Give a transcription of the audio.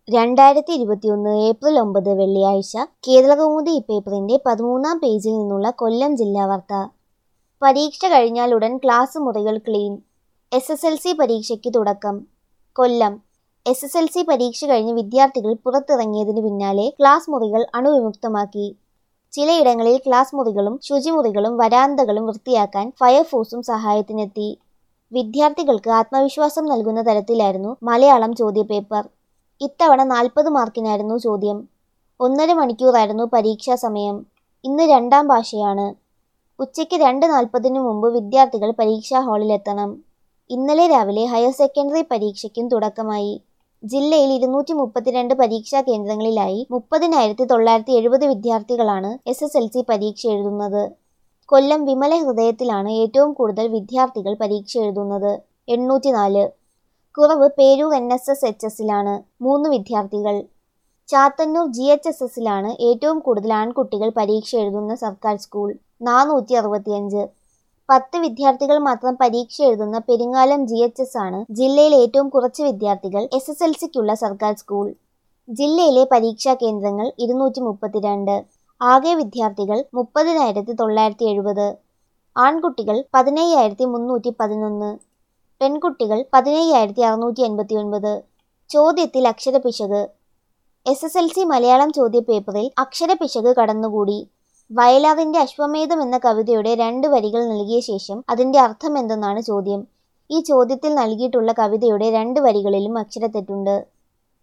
രണ്ടായിരത്തി ഇരുപത്തിയൊന്ന് ഏപ്രിൽ ഒമ്പത് വെള്ളിയാഴ്ച കേരളകൗമുദി പേപ്പറിന്റെ പതിമൂന്നാം പേജിൽ നിന്നുള്ള കൊല്ലം ജില്ലാ വാർത്ത പരീക്ഷ കഴിഞ്ഞാലുടൻ ക്ലാസ് മുറികൾ clean S S L C പരീക്ഷയ്ക്ക് തുടക്കം Kollam S S L C പരീക്ഷ കഴിഞ്ഞ് വിദ്യാർത്ഥികൾ പുറത്തിറങ്ങിയതിനു പിന്നാലെ ക്ലാസ് മുറികൾ അണുവിമുക്തമാക്കി ചിലയിടങ്ങളിൽ ക്ലാസ് മുറികളും ശുചിമുറികളും വരാന്തകളും വൃത്തിയാക്കാൻ ഫയർഫോഴ്സും സഹായത്തിനെത്തി വിദ്യാർത്ഥികൾക്ക് ആത്മവിശ്വാസം നൽകുന്ന തരത്തിലായിരുന്നു മലയാളം ചോദ്യപേപ്പർ ഇത്തവണ നാൽപ്പത് മാർക്കിനായിരുന്നു ചോദ്യം ഒന്നര മണിക്കൂറായിരുന്നു പരീക്ഷാ സമയം ഇന്ന് രണ്ടാം ഭാഷയാണ് ഉച്ചയ്ക്ക് രണ്ട് നാൽപ്പതിനു മുമ്പ് വിദ്യാർത്ഥികൾ പരീക്ഷാ ഹാളിലെത്തണം ഇന്നലെ രാവിലെ ഹയർ സെക്കൻഡറി പരീക്ഷയ്ക്കും തുടക്കമായി ജില്ലയിൽ ഇരുന്നൂറ്റി മുപ്പത്തിരണ്ട് പരീക്ഷാ കേന്ദ്രങ്ങളിലായി മുപ്പതിനായിരത്തി തൊള്ളായിരത്തി എഴുപത് വിദ്യാർത്ഥികളാണ് എസ് എസ് എൽ സി പരീക്ഷ എഴുതുന്നത് കൊല്ലം വിമല ഹൃദയത്തിലാണ് ഏറ്റവും കൂടുതൽ വിദ്യാർത്ഥികൾ പരീക്ഷ എഴുതുന്നത് എണ്ണൂറ്റിനാല് കുറവ് Peroor N S S H എസിലാണ് മൂന്ന് വിദ്യാർത്ഥികൾ ചാത്തന്നൂർ ജി എച്ച് എസ് എസിലാണ് ഏറ്റവും കൂടുതൽ ആൺകുട്ടികൾ പരീക്ഷ എഴുതുന്ന സർക്കാർ സ്കൂൾ നാനൂറ്റി അറുപത്തിയഞ്ച് പത്ത് വിദ്യാർത്ഥികൾ മാത്രം പരീക്ഷ എഴുതുന്ന പെരിങ്ങാലം ജി എച്ച് എസ് ആണ് ജില്ലയിലെ ഏറ്റവും കുറച്ച് വിദ്യാർത്ഥികൾ എസ് എസ് എൽ സിക്കുള്ള സർക്കാർ സ്കൂൾ ജില്ലയിലെ പരീക്ഷാ കേന്ദ്രങ്ങൾ ഇരുന്നൂറ്റി മുപ്പത്തിരണ്ട് ആകെ വിദ്യാർത്ഥികൾ മുപ്പതിനായിരത്തി തൊള്ളായിരത്തി എഴുപത് ആൺകുട്ടികൾ പതിനയ്യായിരത്തി മുന്നൂറ്റി പതിനൊന്ന് പെൺകുട്ടികൾ പതിനയ്യായിരത്തി അറുന്നൂറ്റി എൺപത്തി ഒൻപത് ചോദ്യത്തിൽ അക്ഷരപിശക് S S L C Malayalam ചോദ്യപേപ്പറിൽ അക്ഷരപിശക് കടന്നുകൂടി വയലാറിന്റെ അശ്വമേധം എന്ന കവിതയുടെ രണ്ട് വരികൾ നൽകിയ ശേഷം അതിന്റെ അർത്ഥം എന്തെന്നാണ് ചോദ്യം ഈ ചോദ്യത്തിൽ നൽകിയിട്ടുള്ള കവിതയുടെ രണ്ട് വരികളിലും അക്ഷരത്തെറ്റുണ്ട്